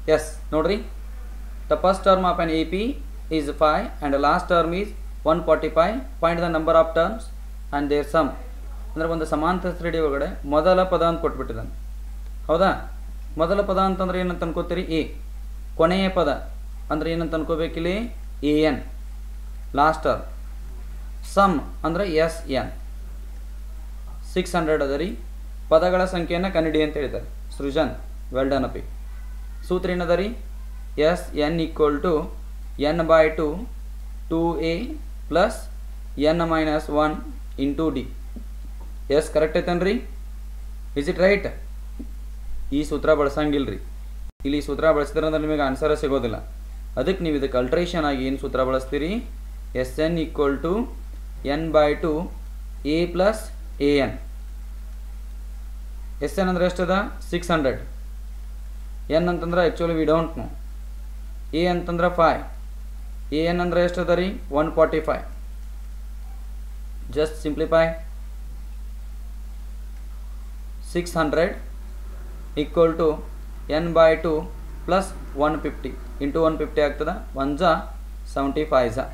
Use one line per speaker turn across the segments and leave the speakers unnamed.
S ನೋಡ್ರಿ the first term of an A P is five and last term is one forty five point the number of terms and their sum ಅಂದರೆ ಒಂದು ಸಮಾಂತರ ಶ್ರೇಣಿ ಒಳಗಡೆ ಮೊದಲ ಪದ ಅಂತ ಕೊಟ್ಬಿಟ್ಟಿದ್ದಾನೆ ಹೌದಾ ಮೊದಲ ಪದ ಅಂತಂದ್ರೆ ಏನಂತ ಅನ್ಕೋತೀರಿ ಎ ಕೊನೆಯ ಪದ ಅಂದ್ರೆ ಏನಂತ ಅನ್ಕೋಬೇಕಿಲ್ಲಿ a n last term sum ಅಂದರೆ ಎಸ್ ಎನ್ ಸಿಕ್ಸ್ ಹಂಡ್ರೆಡ್ ಅದ ರೀ ಪದಗಳ ಸಂಖ್ಯೆಯನ್ನು ಕನ್ನಡಿ ಅಂತ ಹೇಳ್ತಾರೆ ಸೃಜನ್ ವೆಲ್ ಡನ್ ಅಪಿ ಸೂತ್ರ ಏನದ ರೀ S n equal to n by two two a plus n minus one into d yes correct ಐತನ್ರಿ ಇಸ್ ಇಟ್ ರೈಟ್ ಈ ಸೂತ್ರ ಬಳಸಂಗಿಲ್ಲ ರೀ ಇಲ್ಲಿ ಈ ಸೂತ್ರ ಬಳಸಿದ್ರೆ ಅಂದ್ರೆ ನಿಮಗೆ ಆನ್ಸರೇ ಸಿಗೋದಿಲ್ಲ ಅದಕ್ಕೆ ನೀವು ಇದಕ್ಕೆ ಅಲ್ಟ್ರೇಷನ್ ಆಗಿ ಏನು ಸೂತ್ರ ಬಳಸ್ತೀರಿ S n equal to n by two a plus a n S n ಅಂದ್ರೆ ಎಷ್ಟದ ಸಿಕ್ಸ್ ಹಂಡ್ರೆಡ್ ಎನ್ ಅಂತಂದ್ರೆ actually we don't know a ಅಂತಂದ್ರೆ ಫೈವ್ ಎ ಎನ್ ಅಂದ್ರೆ ಎಷ್ಟದ ರೀ one forty five just simplify six hundred equal to n by two plus one fifty into one fifty ಆಗ್ತದೆ one ಜಾ seventy five ಜಾ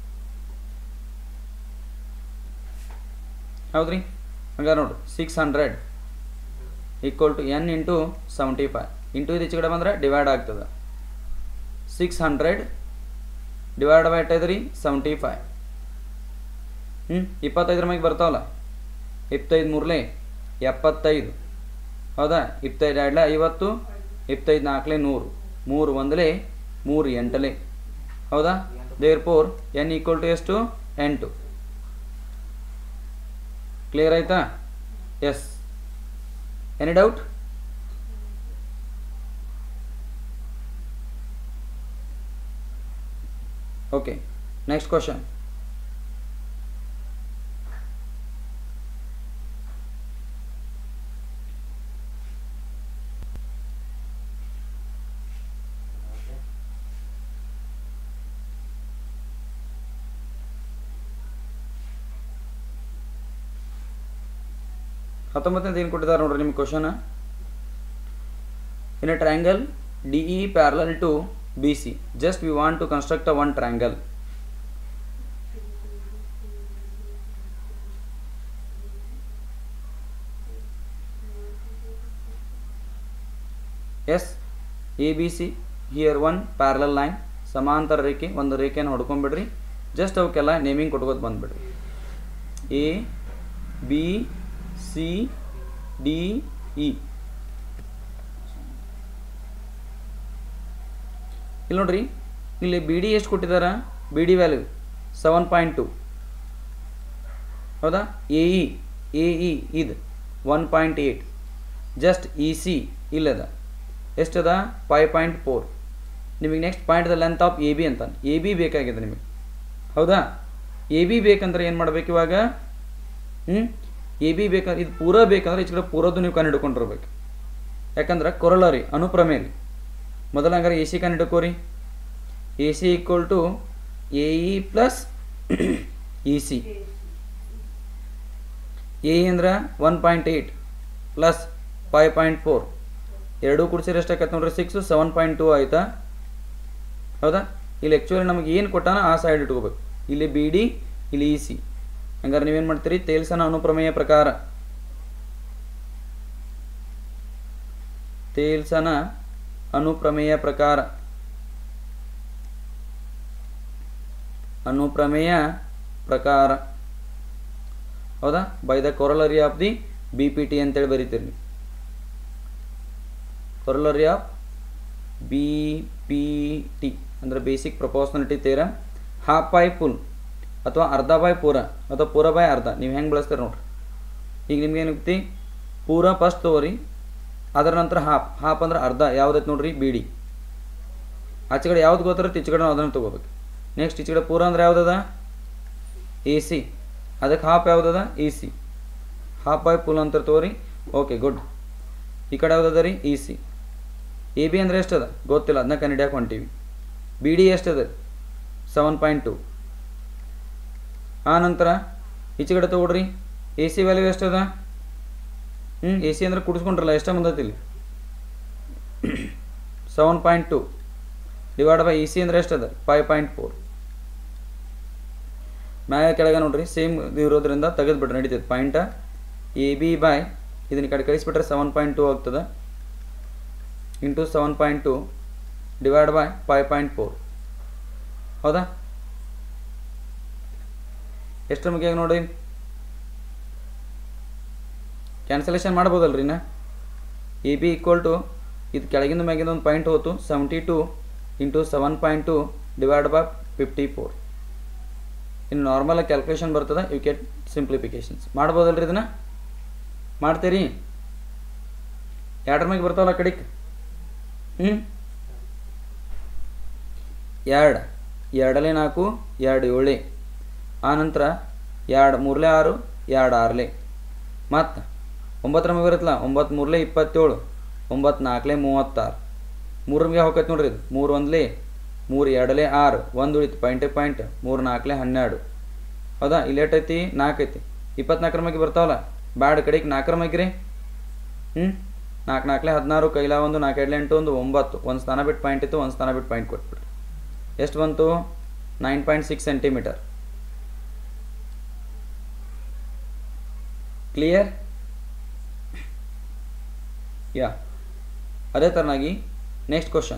ಹೌದ್ರಿ ಹಂಗಾರೆ ನೋಡ್ರಿ six hundred equal to n into seventy five into ಇದು ಈಚೆ ಕಡೆ ಬಂದರೆ ಡಿವೈಡ್ ಆಗ್ತದೆ ಸಿಕ್ಸ್ ಹಂಡ್ರೆಡ್ ಡಿವೈಡ್ ಬೈ ಎಟ್ಟೈದ್ರಿ ಸೆವೆಂಟಿ ಫೈವ್ ಹ್ಞೂ ಇಪ್ಪತ್ತೈದರ ಮ್ಯಾಗೆ ಬರ್ತಾವಲ್ಲ ಇಪ್ಪತ್ತೈದು ಮೂರಲೇ ಎಪ್ಪತ್ತೈದು ಹೌದಾ ಇಪ್ಪತ್ತೈದು ಎರಡಲೇ ಐವತ್ತು ಇಪ್ಪತ್ತೈದು ನಾಲ್ಕಲೇ ನೂರು ಮೂರು ಒಂದಲೇ ಮೂರು ಎಂಟಲೇ ಹೌದಾ therefore n equal to ಎಷ್ಟು ಎಂಟು ಕ್ಲಿಯರ್ ಆಯ್ತಾ yes any doubt okay next question ಹತ್ತೊಂಬತ್ತನೇದು ಏನು ಕೊಟ್ಟಿದ್ದಾರೆ ನೋಡ್ರಿ ನಿಮ್ಗೆ question in a triangle D E parallel to B C just we want to construct a one triangle as A B C here one parallel line ಸಮಾಂತರ ರೇಖೆ ಒಂದು ರೇಖೆಯನ್ನು ಹೊಡ್ಕೊಂಬಿಡ್ರಿ ಜಸ್ಟ್ ಅವಕ್ಕೆಲ್ಲ ನೇಮಿಂಗ್ ಕೊಟ್ಕೋತ ಬಂದ್ಬಿಡ್ರಿ A B C D E ಇಲ್ಲಿ ನೋಡ್ರಿ ಇಲ್ಲಿ ಬಿ ಡಿ ಎಷ್ಟು ಕೊಟ್ಟಿದ್ದಾರೆ B D value seven point two ಹೌದಾ ಎ ಇ ಎ ಇ ಇದು one point eight just E C ಇಲ್ಲದ ಎಷ್ಟದ ಫೈವ್ ಪಾಯಿಂಟ್ ಫೋರ್ ನಿಮಗೆ next point the length of A B ಅಂತ ಎ ಬಿ ಬೇಕಾಗಿದೆ ನಿಮಗೆ ಹೌದಾ ಎ ಬಿ ಬೇಕಂದ್ರೆ ಏನು ಮಾಡ್ಬೇಕು ಇವಾಗ ಹ್ಞೂ ಎ ಬಿ ಬೇಕಂದ್ರೆ ಇದು ಪೂರ ಬೇಕಂದ್ರೆ ಈ ಕಡೆ ಪೂರದ್ದು ನೀವು ಕಂಡು ಹಿಡ್ಕೊಂಡಿರ್ಬೇಕು ಯಾಕಂದ್ರೆ ಕೊರಲರಿ ಅನುಪ್ರಮೇಲಿ ಮೊದಲ ಹಂಗಾರೆ ಎ ಸಿ ಕಂಡು ಹಿಡ್ಕೋರಿ A C equal to A E plus E C A ಅಂದ್ರೆ one point eight plus five point four ಎರಡೂ ಕೂಡಿಸಿದ್ರೆ ಎಷ್ಟಾಕೈತೆ ನೋಡ್ರಿ ಸಿಕ್ಸು ಸೆವೆನ್ ಪಾಯಿಂಟ್ ಟೂ ಆಯಿತಾ ಹೌದಾ ಇಲ್ಲಿ ಆ್ಯಕ್ಚುಲಿ ನಮಗೆ ಏನು ಕೊಟ್ಟಾನ ಆ ಸೈಡ್ ಇಟ್ಕೋಬೇಕು ಇಲ್ಲಿ ಬಿ ಡಿ ಇಲ್ಲಿ ಇ ಸಿ ಹಂಗಾರೆ ನೀವೇನು ಮಾಡ್ತೀರಿ ತೇಲ್ಸನ ಅನುಪ್ರಮೇಯ ಪ್ರಕಾರ ತೇಲ್ಸನ ಅನುಪ್ರಮೇಯ ಪ್ರಕಾರ ಅನುಪ್ರಮೇಯ ಪ್ರಕಾರ ಹೌದಾ by the corollary of the B P T ಅಂತೇಳಿ ಬರೀತೀರಿ corollary of B P T ಅಂದರೆ basic proportionality theorem half by full ಅಥವಾ ಅರ್ಧ ಬೈ ಪೂರ ಅಥವಾ ಪೂರ ಬೈ ಅರ್ಧ ನೀವು ಹೆಂಗೆ ಬಳಸ್ತೀರಿ ನೋಡ್ರಿ ಈಗ ನಿಮ್ಗೆ ಏನಾಗ್ತಿ ಪೂರ ಫಸ್ಟ್ ತೊಗೋರಿ ಅದರ ನಂತರ ಹಾಫ್ ಹಾಫ್ ಅಂದ್ರೆ ಅರ್ಧ ಯಾವ್ದೈತೆ ನೋಡ್ರಿ ಬಿ ಡಿ ಆಚೆ ಕಡೆ ಯಾವ್ದು ಗೊತ್ತಿರುತ್ತೆ ಈಚೆ ಕಡೆ ಅದನ್ನು ತೊಗೋಬೇಕು ನೆಕ್ಸ್ಟ್ ಈಚೆ ಕಡೆ ಪೂರ ಅಂದ್ರೆ ಯಾವುದದ ಎ ಸಿ ಅದಕ್ಕೆ ಹಾಫ್ ಯಾವುದದ E C half by full ಅಂತ ತೊಗೋರಿ ಓಕೆ ಗುಡ್ ಈ ಕಡೆ ಯಾವುದದ ರೀ ಇ ಸಿ ಎ ಬಿ ಅಂದರೆ ಎಷ್ಟದ ಗೊತ್ತಿಲ್ಲ ಅದನ್ನ ಕನ್ನಡಿಯಾಕೆ ಹೊಂಟೀವಿ ಬಿ ಡಿ ಎಷ್ಟದ ಸೆವೆನ್ ಪಾಯಿಂಟ್ ಟು ಆ ನಂತರ ಈಚೆ ಕಡೆ ತೊಗೊಳ್ರಿ ಎ ಸಿ ವ್ಯಾಲ್ಯೂ ಎಷ್ಟದ ಹ್ಞೂ ಎ ಸಿ ಅಂದ್ರೆ ಕುಡಿಸ್ಕೊಂಡ್ರಲ್ಲ ಎಷ್ಟ ಬಂದೈತಿ ಇಲ್ಲಿ seven point two divide by E C ಅಂದರೆ ಎಷ್ಟು ಅದ ಫೈವ್ ಪಾಯಿಂಟ್ ಫೋರ್ ಮ್ಯಾಗ ಕೆಳಗೆ ನೋಡ್ರಿ ಸೇಮ್ ಇರೋದ್ರಿಂದ ತೆಗೆದುಬಿಟ್ರೆ ನಡೀತೈತೆ ಪಾಯಿಂಟ ಎ ಬಿ ಬೈ ಇದನ್ನ ಈ ಕಡೆ ಕಳಿಸ್ಬಿಟ್ರೆ ಸೆವೆನ್ ಪಾಯಿಂಟ್ ಟು ಆಗ್ತದೆ into seven point two divide by five point four ಹೌದಾ ಎಷ್ಟು ಮುಗಿಯಾಗ ನೋಡಿ ಕ್ಯಾನ್ಸಲೇಷನ್ ಮಾಡ್ಬೋದಲ್ರಿ ನಾ ಎ ಬಿ ಈಕ್ವಲ್ ಟು ಇದು ಕೆಳಗಿಂದ ಮ್ಯಾಗಿಂದ ಒಂದು ಪಾಯಿಂಟ್ ಹೋತು seventy two into seven point two divide by fifty four ಇನ್ನು ನಾರ್ಮಲಾಗಿ ಕ್ಯಾಲ್ಕುಲೇಷನ್ ಬರ್ತದೆ ಯು ಕೆಟ್ ಸಿಂಪ್ಲಿಫಿಕೇಶನ್ಸ್ ಮಾಡ್ಬೋದಲ್ರಿ ಇದನ್ನ ಮಾಡ್ತೀರಿ ಎರಡರ ಮ್ಯಾಗ ಬರ್ತಾವಲ್ಲ ಆ ಕಡೆಗೆ ಹ್ಞೂ ಎರಡು ಎರಡಲೆ ನಾಲ್ಕು ಎರಡು ಏಳೆ ಆನಂತರ ಎರಡು ಮೂರಲೆ ಆರು ಎರಡು ಆರಲೆ ಮತ್ತು ಒಂಬತ್ತರ ಮ್ಯಾಗ ಬರುತ್ತಲ್ಲ ಒಂಬತ್ತು ಮೂರಲೆ ಇಪ್ಪತ್ತೇಳು ಒಂಬತ್ತು ನಾಲ್ಕಲೆ ಮೂವತ್ತಾರು ಮೂರರ ಮ್ಯಾಗ ಹೋಗೈತೆ ನೋಡ್ರಿ ಇದು ಮೂರು ಒಂದ್ಲೆ ಮೂರು ಎರಡಲೆ ಆರು ಒಂದು ಉಳಿತು ಪಾಯಿಂಟ್ ಪಾಯಿಂಟ್ ಮೂರು ನಾಲ್ಕಲೆ ಹನ್ನೆರಡು ಹೌದಾ ಇಲ್ಲಿ ಐತಿ ನಾಲ್ಕು ಐತಿ ಇಪ್ಪತ್ನಾಲ್ಕರ ಮ್ಯಾಗೆ ಬರ್ತಾವಲ್ಲ ಬ್ಯಾಡ್ ಕಡೆಗೆ ನಾಲ್ಕರ ಮ್ಯಾಗ್ರಿ ಹ್ಞೂ ನಾಲ್ಕು ನಾಲ್ಕಲೆ ಹದಿನಾರು ಕೈಲ ಒಂದು ನಾಲ್ಕು ಎರಡಲೆ ಎಂಟು ಒಂದು ಒಂಬತ್ತು ಒಂದು ಸ್ಥಾನ ಬಿಟ್ಟು ಪಾಯಿಂಟ್ ಇತ್ತು ಒಂದು ಸ್ಥಾನ ಬಿಟ್ಟು ಪಾಯಿಂಟ್ ಕೊಟ್ಬಿಡ್ರಿ ಎಷ್ಟು ಬಂತು nine point six centimetre clear ಯಾ ಅದೇ ಥರನಾಗಿ next question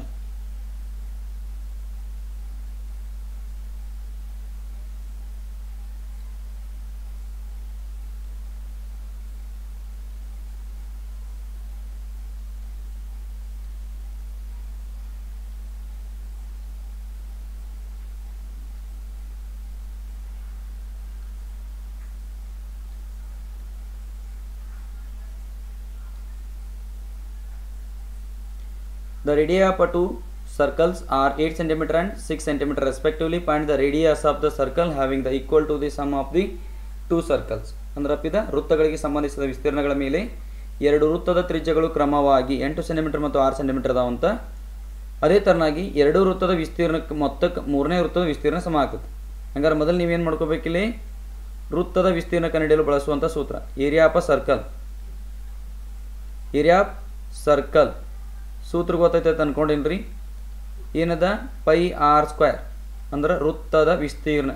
The radii of two circles are 8 cm and 6 cm respectively. Find the radius of the circle having the equal to the sum of the two circles. ಅಂದ್ರೆ ಅಪ್ಪಿದ ವೃತ್ತಗಳಿಗೆ ಸಂಬಂಧಿಸಿದ ವಿಸ್ತೀರ್ಣಗಳ ಮೇಲೆ ಎರಡು ವೃತ್ತದ ತ್ರಿಜ್ಯಗಳು ಕ್ರಮವಾಗಿ ಎಂಟು ಸೆಂಟಿಮೀಟರ್ ಮತ್ತು ಆರು ಸೆಂಟಿಮೀಟರ್ ಅದಾವಂತ ಅದೇ ಥರನಾಗಿ ಎರಡು ವೃತ್ತದ ವಿಸ್ತೀರ್ಣಕ್ಕೆ ಮೊತ್ತಕ್ಕೆ ಮೂರನೇ ವೃತ್ತದ ವಿಸ್ತೀರ್ಣ ಸಮ ಆಗ್ತದೆ ಹಂಗಾರೆ ಮೊದಲು ನೀವೇನು ಮಾಡ್ಕೋಬೇಕಿಲ್ಲಿ ವೃತ್ತದ ವಿಸ್ತೀರ್ಣ ಕಂಡುಹಿಡಿಯಲು ಬಳಸುವಂಥ ಸೂತ್ರ area of circle area of circle ಸೂತ್ರ ಗೊತ್ತೈತೆ ಅಂತ ಅನ್ಕೊಂಡಿನ್ರಿ ಏನದ ಪೈ ಆರ್ ಸ್ಕ್ವೇರ್ ಅಂದ್ರೆ ವೃತ್ತದ ವಿಸ್ತೀರ್ಣ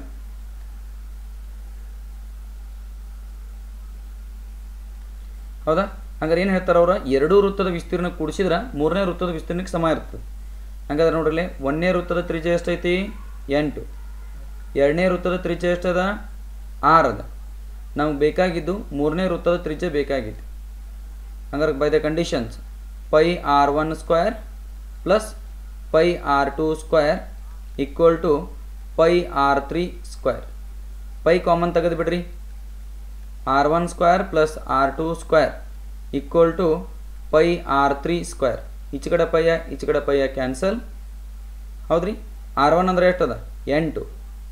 ಹೌದಾ ಹಂಗಾರೆ ಏನು ಹೇಳ್ತಾರೆ ಅವ್ರ ಎರಡೂ ವೃತ್ತದ ವಿಸ್ತೀರ್ಣ ಕೂಡಿಸಿದ್ರೆ ಮೂರನೇ ವೃತ್ತದ ವಿಸ್ತೀರ್ಣಕ್ಕೆ ಸಮ ಇರ್ತದೆ ಹಂಗಾದ್ರೆ ನೋಡ್ರಿ ಒಂದನೇ ವೃತ್ತದ ತ್ರಿಜ್ಯ ಎಷ್ಟೈತಿ ಎಂಟು ಎರಡನೇ ವೃತ್ತದ ತ್ರಿಜ್ಯ ಎಷ್ಟದ ಆರು ಅದ ನಮ್ಗೆ ಬೇಕಾಗಿದ್ದು ಮೂರನೇ ವೃತ್ತದ ತ್ರಿಜ್ಯ ಬೇಕಾಗಿತ್ತು ಹಂಗಾರೆ by the conditions pi r one square plus pi r two square equal to pi r three square pi common ತೆಗೆದುಬಿಡ್ರಿ r one square plus r two square equal to pi r three square ಈಚೆ ಕಡೆ ಪೈಯ ಈಚೆ ಕಡೆ ಪೈಯ cancel ಹೌದ್ರಿ r one ಅಂದರೆ ಎಷ್ಟದ ಎಂಟು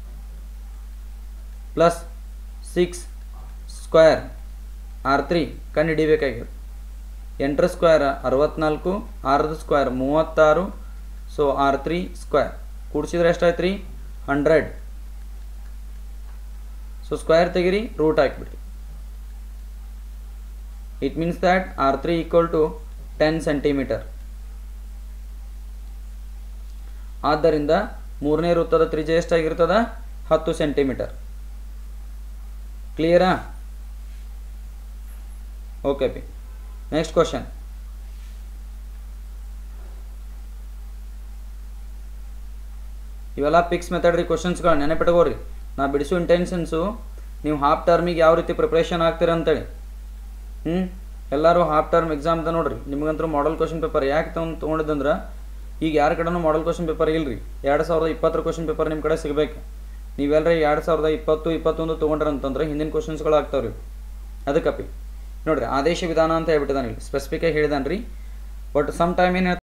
plus six square r three ಕಂಡು ಹಿಡಿಬೇಕಾಗಿರೋದು ಎಂಟರ ಸ್ಕ್ವೇರ್ ಅರವತ್ನಾಲ್ಕು ಆರದ ಸ್ಕ್ವೇರ್ ಮೂವತ್ತಾರು ಸೊ ಆರ್ ತ್ರೀ ಸ್ಕ್ವೇರ್ ಕೂಡಿಸಿದ್ರೆ ಎಷ್ಟಾಯ್ತು ರೀ ಹಂಡ್ರೆಡ್ ಸೊ ಸ್ಕ್ವೇರ್ ತೆಗಿರಿ ರೂಟ್ ಹಾಕಿಬಿಡ್ರಿ it means that r three equal to ten centimetre ಆದ್ದರಿಂದ ಮೂರನೇ ವೃತ್ತದ ತ್ರಿಜ್ಯ ಎಷ್ಟಾಗಿರ್ತದ ಹತ್ತು ಸೆಂಟಿಮೀಟರ್ ಕ್ಲಿಯರಾ ಓಕೆ ಪಿ ನೆಕ್ಸ್ಟ್ ಕ್ವಶನ್ ಇವೆಲ್ಲ ಪಿಕ್ಸ್ ಮೆಥಡ್ ರೀ ಕ್ವಶನ್ಸ್ಗಳು ನೆನಪಿಟ್ಕೋರಿ ನಾ ಬಿಡಿಸೋ ಇಂಟೆನ್ಷನ್ಸು ನೀವು ಹಾಫ್ ಟರ್ಮಿಗೆ ಯಾವ ರೀತಿ ಪ್ರಿಪ್ರೇಷನ್ ಆಗ್ತೀರ ಅಂತೇಳಿ ಹ್ಞೂ ಎಲ್ಲರೂ ಹಾಫ್ ಟರ್ಮ್ ಎಕ್ಸಾಮ್ದ ನೋಡ್ರಿ ನಿಮಗಂತೂ ಮಾಡಲ್ ಕ್ವಶನ್ ಪೇಪರ್ ಯಾಕೆ ತಗೊಂಡು ತೊಗೊಂಡಿದ್ದಂದ್ರೆ ಈಗ ಯಾರ ಕಡೆನೂ ಮಾಡಲ್ ಕ್ವಶನ್ ಪೇಪರ್ ಇಲ್ರಿ ಎರಡು ಸಾವಿರದ ಇಪ್ಪತ್ತರ ಕ್ವಶನ್ ಪೇಪರ್ ನಿಮ್ಮ ಕಡೆ ಸಿಗಬೇಕು ನೀವೆಲ್ಲರೂ ಎರಡು ಸಾವಿರದ ಇಪ್ಪತ್ತು ಇಪ್ಪತ್ತೊಂದು ತೊಗೊಂಡ್ರೆ ಅಂತಂದ್ರೆ ಹಿಂದಿನ ಕ್ವಶನ್ಸ್ಗಳು ಆಗ್ತಾವ್ರಿ ಅದಕ್ಕಪ್ಪಿ ನೋಡ್ರಿ ಆದೇಶ ವಿಧಾನ ಅಂತ ಹೇಳ್ಬಿಟ್ಟಿದ್ದಾನೆ ಇಲ್ಲಿ ಸ್ಪೆಸಿಫಿಕಾಗಿ ಹೇಳಿದಾನೆ ರೀ ಬಟ್ ಸಮ್ ಟೈಮ್ ಏನು